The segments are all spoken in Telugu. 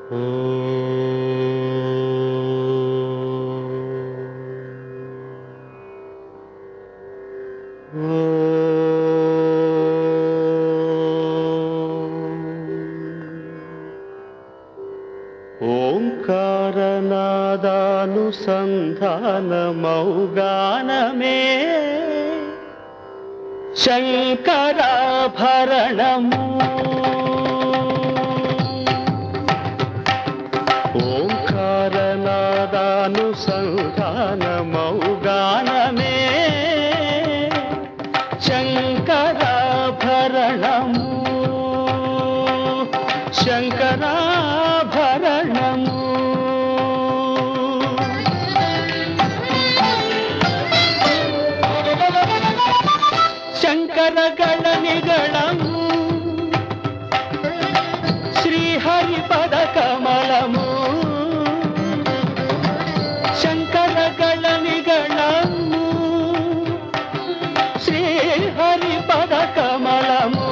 ఓంకారనాదానుసంధానమౌగానమే శంకరాభరణము ఓంకారనాదానుసంధానమౌగానమే శంకరాభరణము శంకరాభరణము శంకరగణనిగళము శ్రీహరి పద కమలము శంకరగణనిగళము శ్రీహరి పద కమలము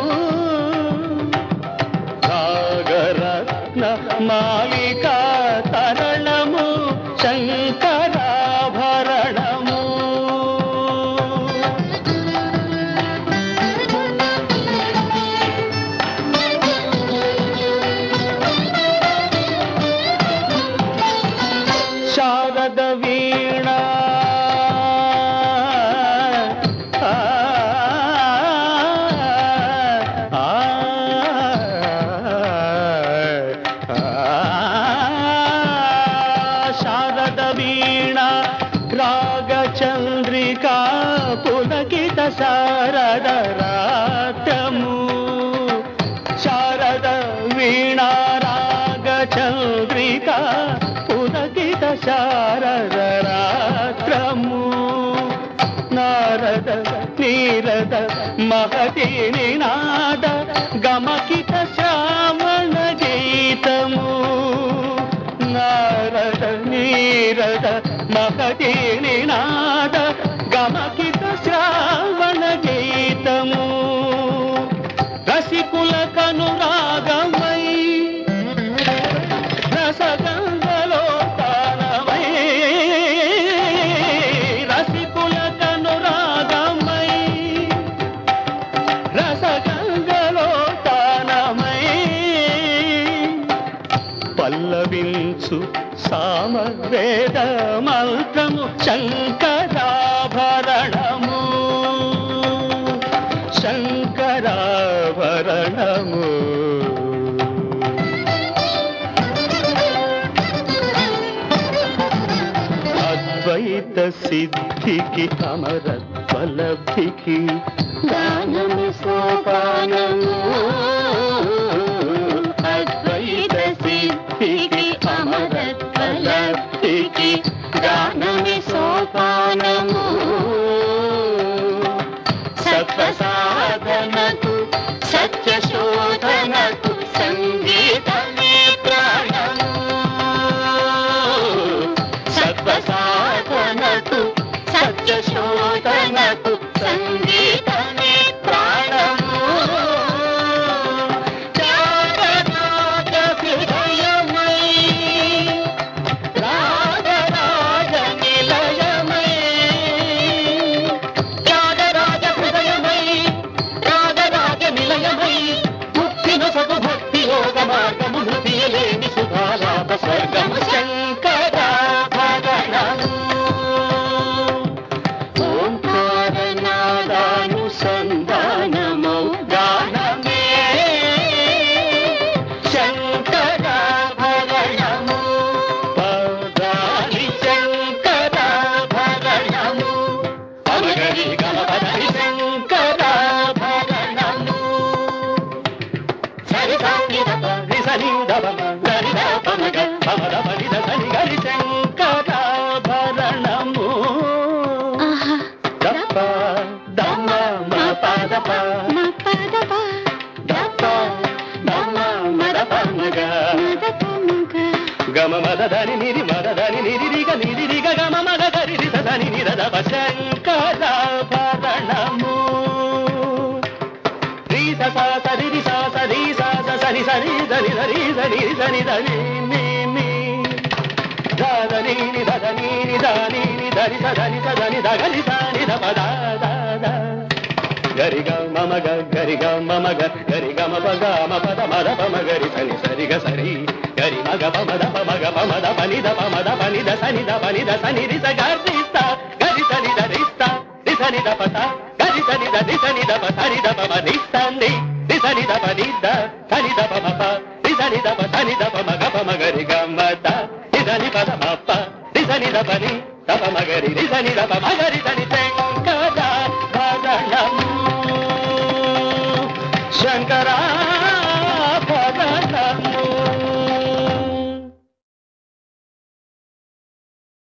సాగరత్న మాలికా తరణము శంకరాభరణము శారద వీణ ఆ, ఆ, ఆ, శారద వీణ రాగచంద్రికా పులకిత శారద రాత్రము శారద వీణా రాగచంద్రికా పులకిత శారద రాత్రము నారద నీరద మహతి నినాద గమకిత శ్రావణ గీతము నారద నీరద మహతి నినాద గమకిత శ్రావణ గీతము రసికుల కనురాగమై రసగంగలో తానమై రసికుల కనురాగమై రసగంగలో తానమై పల్లవించు సామవేద మంత్రము శంకరాభరణము శంకరాభరణము అద్వైత సిద్ధికి అమరత్వలబ్ధికి గానము సోపానము అద్వైత సిద్ధికి అమరత్వలబ్ధికి గానమి సోపానము సత్వ సాధనకు సత్య శోధనకు సంగీతమే ప్రాణము సత్వ సాధనకు సత్య శోధనకు సంగీతమే ప్రాణము త్యాగరాజ హృదయమై రాగరాజ నిలయమై త్యాగరాజ హృదయమై రాగరాజ నిలయమై ముక్తిన సగు భక్తి యోగ మార్గము మృతియలేని సుధాలాభ స్వర్గము శంకరాభరణము ఓంకారనాదానుసంధానమౌ గానమే శంకరాభరణము పదాని శంకరాభరణము పమగరి గమపదని శంకరాభరణము సరి సంగీత పరి సరి దమ సరి ద పమగ పమద పరి ద సరి గరి శంకరాభరణము ఆహా దప్ప దమ్మ మ పదప మా పదప దప్ప దమ్మ మద పమగ మదపముగ గమ మద దని నిరి మద దని నిరి రిగ నిరి రిగ గమ మద గరి రి దని నిరద శంకరాభరణము రీ స స సరి రి స స రి స స సరి సరి దని ధరి స ని సని దని ని ని దాదని ని దదని ని దాని ని దరి సదని సదని దగని సాని ద పద ద ద గరిగ మమ గ గరిగ మమ గ గరిగ మ ప గ మ పద మద ప మ గరి సని సరి గ సరి గరి మగ ప మద ప మగ ప మద పని ద ప మద పని ద సని ద పని ద సని రి స గరి స్త గరి సని ద రి స్త రి సని ద ప త గరి సని ద రి సని ద ప సని ద ప మ రి స్త ని రి సని ద ప ని ద సని ద ప మ ప రి సని ద ప సని ద ప మగ ప మ గరి గ మ ద రి సని పద మ ప రి సని ద ప ని ద ప మ గరి రి సని ద ప మ గరి సని తే